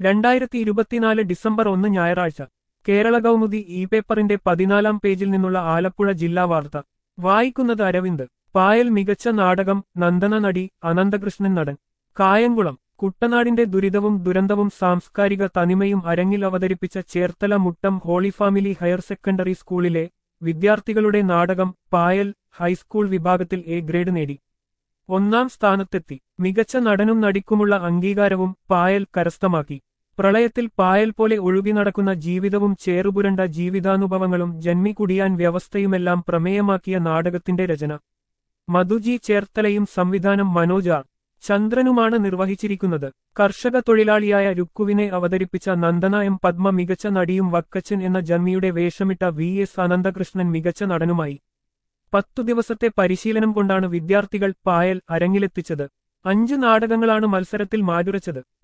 രണ്ടായിരത്തി ഇരുപത്തിനാല് ഡിസംബർ ഒന്ന് ഞായറാഴ്ച കേരള കൗമുദി ഇ പേപ്പറിന്റെ പതിനാലാം പേജിൽ നിന്നുള്ള ആലപ്പുഴ ജില്ലാ വാർത്ത വായിക്കുന്നത് അരവിന്ദ് പായൽ മികച്ച നാടകം നന്ദന നടി അനന്തകൃഷ്ണൻ നടൻ കായംകുളം കുട്ടനാടിന്റെ ദുരിതവും ദുരന്തവും സാംസ്കാരിക തനിമയും അരങ്ങിൽ അവതരിപ്പിച്ച Cherthala Muttam Holy Family higher secondary സ്കൂളിലെ വിദ്യാർത്ഥികളുടെ നാടകം പായൽ ഹൈസ്കൂൾ വിഭാഗത്തിൽ എ ഗ്രേഡ് നേടി ഒന്നാം സ്ഥാനത്തെത്തി മികച്ച നടനും നടിക്കുമുള്ള അംഗീകാരവും പായൽ കരസ്ഥമാക്കി പ്രളയത്തിൽ പായൽ പോലെ ഒഴുകി നടക്കുന്ന ജീവിതവും ചേറുപുരണ്ട ജീവിതാനുഭവങ്ങളും ജന്മികുടിയാൻ വ്യവസ്ഥയുമെല്ലാം പ്രമേയമാക്കിയ നാടകത്തിന്റെ രചന മധുജി ചേർത്തലയും സംവിധാനം മനോജ് ആർ ചന്ദ്രനുമാണ് നിർവഹിച്ചിരിക്കുന്നത് കർഷക തൊഴിലാളിയായ രുക്കുവിനെ അവതരിപ്പിച്ച നന്ദന എം പത്മ മികച്ച നടിയും വക്കച്ചൻ എന്ന ജന്മിയുടെ വേഷമിട്ട വി എസ് അനന്തകൃഷ്ണൻ മികച്ച നടനുമായി പത്തു ദിവസത്തെ പരിശീലനം കൊണ്ടാണ് വിദ്യാർത്ഥികൾ പായൽ അരങ്ങിലെത്തിച്ചത് അഞ്ച് നാടകങ്ങളാണ് മത്സരത്തിൽ മാറ്റുരച്ചത്